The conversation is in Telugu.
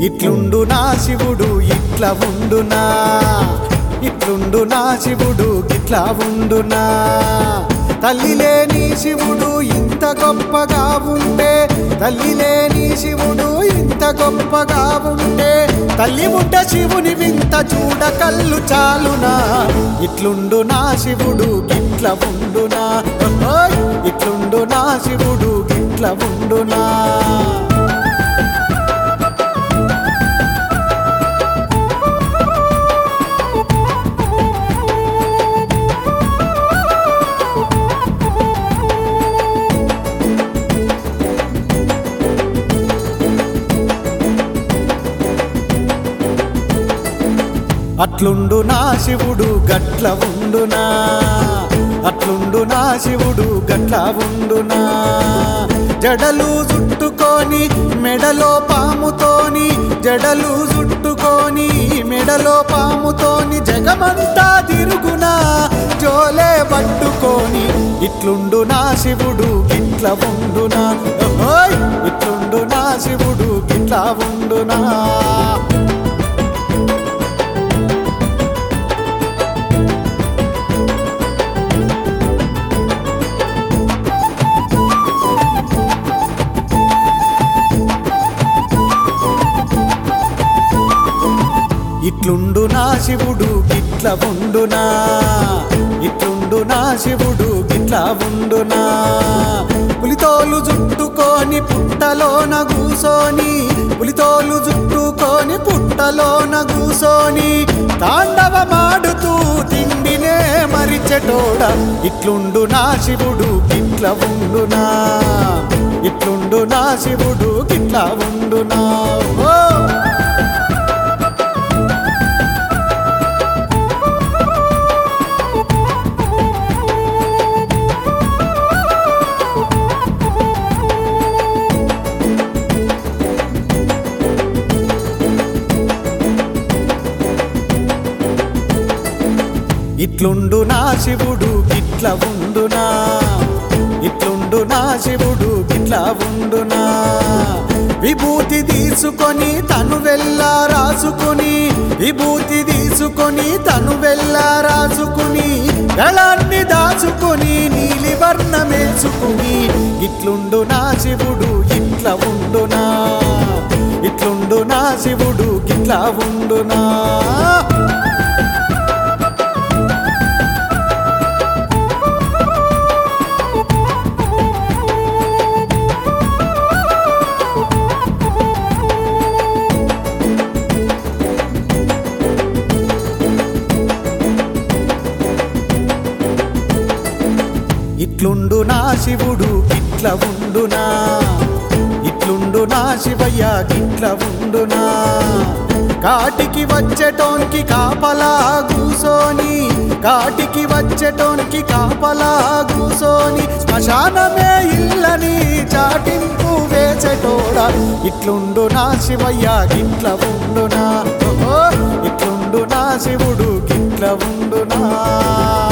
ఇట్లుండు నా శివుడు ఇట్లా ఉండునా ఇట్లుండు నా శివుడు ఇట్లా ఉండునా తల్లి లేని శివుడు ఇంత గొప్పగా ఉండే తల్లి లేని శివుడు ఇంత గొప్పగా ఉండే తల్లి ఉంటే శివుని వింత చూడ కళ్ళు చాలునా ఇట్లుండు నా శివుడు గిట్ల ఉండునా ఓయ్! ఇట్లుండు నా శివుడు గిట్ల ఉండునా అట్లుండు నా శివుడు గట్ల ఉండునా అట్లుండు నా శివుడు గట్ల ఉండునా జడలు చుట్టుకొని మెడలో పాముతోని జడలు చుట్టుకొని మెడలో పాముతోని జగమంతా తిరుగునా జోలే పట్టుకొని ఇట్లుండు నా శివుడు గిట్ల ఉండునా ఓయ్! ఇట్లుండు నా శివుడు గిట్ల ఉండునా ఇట్లుండు నా శివుడు గిట్ల ఉండునా ఇట్లుండు నా శివుడు గిట్ల ఉండునా పులితోలు జుట్టుకొని పుట్టలోన కూసోని పులితోలు జుట్టుకొని పుట్టలోన కూసోని తాండవమాడుతూ తిండినే మరిచెటోడ ఇట్లుండు నా శివుడు గిట్ల ఉండునా ఇట్లుండు నా శివుడు గిట్ల ఉండునా ఓ ఇట్లుండు నా శివుడు గిట్ల ఉండునా ఇట్లుండు నా శివుడు గిట్ల ఉండునా విభూతి తీసుకొని తను వెళ్ళా రాసుకొని విభూతి తీసుకొని తను వెళ్ళా రాసుకుని గళాన్ని దాచుకొని నీలి వర్ణమేసుకుని ఇట్లుండు నా శివుడు ఇట్ల ఉండునా ఇట్లుండు నా శివుడు గిట్ల ఉండునా ఇట్లుండు నా శివుడు ఇట్ల ఉండునా ఇట్లుండు నా శివయ్య గిట్ల ఉండునా కాటికి వచ్చేటోనికి కాపలా కూసోని కాటికి వచ్చేటోనికి కాపలా కూసోని శ్మశానమే ఇల్లని చాటింపు వేసేటోడ ఇట్లుండు నా శివయ్య గిట్ల ఉండునా ఓహో, ఇట్లుండు నా శివుడు గిట్ల ఉండునా